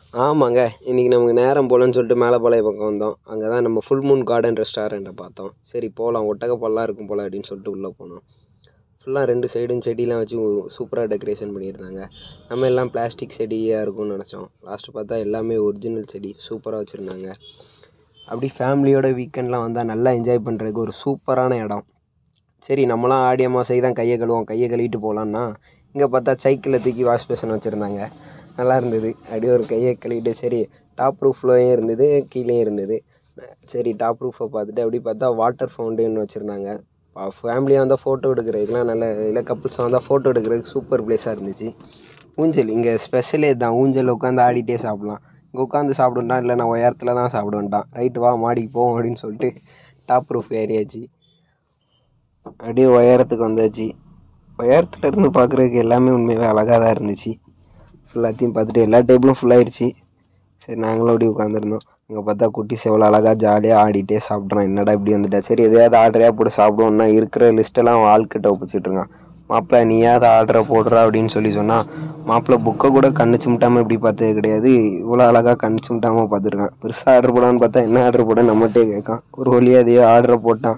ஆமாங்க இன்றைக்கி நமக்கு நேரம் போகலன்னு சொல்லிட்டு மேலப்பாளையம் பக்கம் வந்தோம் அங்கே தான் நம்ம ஃபுல் மூன் கார்டன் ரெஸ்டாரண்ட்டை பார்த்தோம் சரி போகலாம் ஒட்டகப்பல்லாம் இருக்கும் போல் அப்படின்னு சொல்லிட்டு உள்ளே போனோம் ஃபுல்லாக ரெண்டு சைடும் செடிலாம் வச்சு சூப்பராக டெக்கரேஷன் பண்ணியிருந்தாங்க நம்ம எல்லாம் பிளாஸ்டிக் செடியாக இருக்கும்னு நினச்சோம் லாஸ்ட்டு பார்த்தா எல்லாமே ஒரிஜினல் செடி சூப்பராக வச்சுருந்தாங்க அப்படி ஃபேமிலியோட வீக்கெண்ட்லாம் வந்தால் நல்லா என்ஜாய் பண்ணுறதுக்கு ஒரு சூப்பரான இடம் சரி நம்மளாம் ஆடி அமாவாசைக்கு தான் கையை கழுவோம் கையை கழுவிட்டு போகலான்னா இங்கே பார்த்தா சைக்கிளில் தூக்கி வாஷ் பேஷன் வச்சுருந்தாங்க நல்லா இருந்தது அப்படியே ஒரு கையை கழுவிட்டு சரி டாப் ரூஃப்லேயும் இருந்தது கீழேயும் இருந்தது சரி டாப் ரூஃபை பார்த்துட்டு அப்படி பார்த்தா வாட்டர் ஃபவுண்டைன் வச்சுருந்தாங்க ஃபேமிலியாக வந்தால் ஃபோட்டோ எடுக்கிறதுக்குலாம் நல்ல இல்லை கப்புள்ஸாக வந்தால் ஃபோட்டோ எடுக்கிறதுக்கு சூப்பர் பிளேஸாக இருந்துச்சு ஊஞ்சல் இங்கே ஸ்பெஷலே தான் ஊஞ்சல் உட்காந்து ஆடிட்டே சாப்பிட்லாம் இங்கே உட்காந்து சாப்பிடுன்ட்டான் இல்லை நான் உயரத்தில் தான் சாப்பிடுவேன்ட்டான் ரைட்டு வா மாடிக்கு போவோம் அப்படின்னு சொல்லிட்டு டாப் ரூஃப் ஏறியாச்சு அப்படியே உயரத்துக்கு வந்தாச்சு உயரத்துல இருந்து பார்க்குறதுக்கு எல்லாமே உண்மையாகவே அழகாக தான் இருந்துச்சு ஃபுல்லாத்தையும் பார்த்துட்டு எல்லா டேபிளும் ஃபுல்லாகிடுச்சு சரி நாங்களும் அப்படி உட்காந்துருந்தோம் அங்கே பார்த்தா குட்டிஸ் எவ்வளோ அழகாக ஜாலியாக ஆடிட்டே சாப்பிட்றான் என்னடா இப்படி வந்துட்டா சரி எதையாவது ஆர்டரையாக போட்டு சாப்பிடுவோம்னா இருக்கிற லிஸ்ட்டெல்லாம் ஆள்கிட்ட ஒப்பிச்சிட்ருக்கான் மாப்பிள்ளை நீயாவது ஆர்டரை போடுறா அப்படின்னு சொல்லி சொன்னால் மாப்பிள்ளை புக்கை கூட கண்ணு சிமிட்டாமல் இப்படி பார்த்தது கிடையாது இவ்வளோ அழகாக கண்ணு சிமிட்டாமல் பார்த்துருக்கான் பெருசாக ஆர்டர் போடான்னு பார்த்தா என்ன ஆர்டர் போட நம்மகிட்டே கேட்கான் ஒரு வழியாக அதையோ ஆர்டரை போட்டான்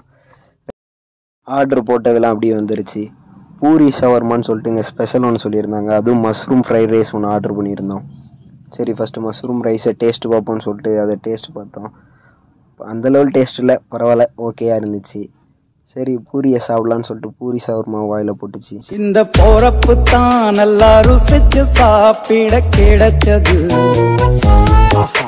ஆர்டர் போட்டதெல்லாம் அப்படியே வந்துருச்சு பூரி ஷவர்மான்னு சொல்லிட்டு இங்கே ஸ்பெஷல் ஒன்று சொல்லியிருந்தாங்க அதுவும் மஷ்ரூம் ஃப்ரைட் ரைஸ் ஒன்று ஆர்டர் பண்ணியிருந்தோம் சரி ஃபஸ்ட்டு மஷ்ரூம் ரைஸை டேஸ்ட் பார்ப்போம்னு சொல்லிட்டு அதை டேஸ்ட் பார்த்தோம் அந்த லெவல் டேஸ்ட் இல்லை பரவாயில்ல ஓகேயா இருந்துச்சு சரி பூரியை சாப்பிட்லான்னு சொல்லிட்டு பூரி ஷவர்மா வாயில் போட்டுச்சு இந்த போறப்பு தான் நல்லா ருசிச்சு சாப்பிட கிடைச்சது ஆஹா.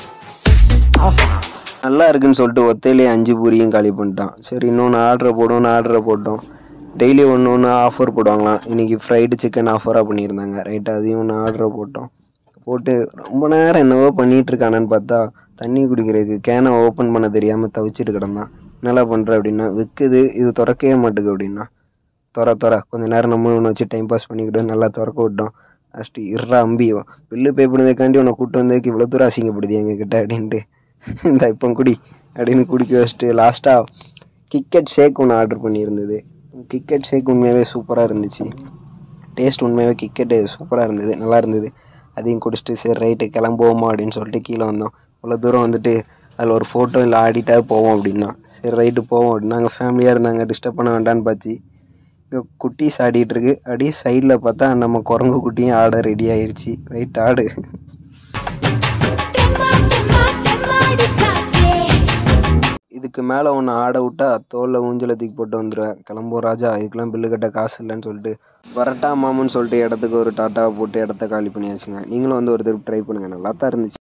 ஆஹா. நல்லா இருக்குன்னு சொல்லிட்டு ஒத்தையிலே அஞ்சு பூரியும் காலி பண்ணிட்டான் சரி இன்னொன்று ஆர்டரை போடுவோம்னு ஆர்டரை போட்டோம் டெய்லி ஒன்று ஒன்று ஆஃபர் போடுவாங்களாம் இன்றைக்கி ஃப்ரைடு சிக்கன் ஆஃபராக பண்ணியிருந்தாங்க ரைட்டு அதையும் ஒன்று ஆர்டரை போட்டோம் போட்டு ரொம்ப நேரம் என்னவோ பண்ணிகிட்டு இருக்கானன்னு பார்த்தா தண்ணி குடிக்கிறதுக்கு கேனை ஓப்பன் பண்ண தெரியாமல் தவிச்சிட்டு கிடந்தான் என்னடா பண்ணுற அப்படின்னா விற்குது இது திறக்கவே மாட்டுக்கு அப்படின்னா துற துற கொஞ்ச நேரம் நம்ம ஒன்று வச்சு டைம் பாஸ் பண்ணிக்கிட்டு நல்லா திறக்க விட்டோம் ஃபஸ்ட்டு இறா அம்பி பில்லு பே பண்ணதுக்காண்டி உன்னை கூப்பிட்டு வந்ததுக்கு இவ்வளோ தூரம் அசிங்கப்படுது எங்ககிட்ட அப்படின்ட்டு இந்த இப்போ குடி அப்படின்னு குடிக்க வச்சுட்டு லாஸ்ட்டாக கிக்கெட் ஷேக் ஒன்று ஆர்டர் பண்ணியிருந்தது கிக்கெட் ஷேக் உண்மையாகவே சூப்பராக இருந்துச்சு டேஸ்ட் உண்மையாகவே கிக்கெட்டு சூப்பராக இருந்தது நல்லா இருந்தது அதையும் குடிச்சிட்டு சரி ரைட்டு கிளம்புவோமா அப்படின்னு சொல்லிட்டு கீழே வந்தோம் இவ்வளோ தூரம் வந்துட்டு அதில் ஒரு ஃபோட்டோ இல்லை ஆடிட்டாக போவோம் அப்படின்னா சரி ரைட்டு போவோம் அப்படின்னா அங்கே ஃபேமிலியாக இருந்தாங்க டிஸ்டர்ப் பண்ண வேண்டான்னு பார்த்து இங்கே குட்டீஸ் ஆடிட்டு இருக்கு அப்படியே சைடில் பார்த்தா நம்ம குரங்கு குட்டியும் ஆட ரெடி ஆயிருச்சு ரைட் ஆடு டெம்மா டெம்மா டெம்மாடி காற்றே இதுக்கு மேலே ஒன்று ஆட விட்டா தோலில் ஊஞ்சலை தூக்கி போட்டு வந்துடுவேன் கிளம்போ ராஜா இதுக்கெல்லாம் பில்லு கட்ட காசு இல்லைன்னு சொல்லிட்டு வரட்டா மாமுன்னு சொல்லிட்டு இடத்துக்கு ஒரு டாட்டா போட்டு இடத்த காலி பண்ணியாச்சுங்க நீங்களும் வந்து ஒரு திருப்பி ட்ரை பண்ணுங்கள் நல்லா தான் இருந்துச்சு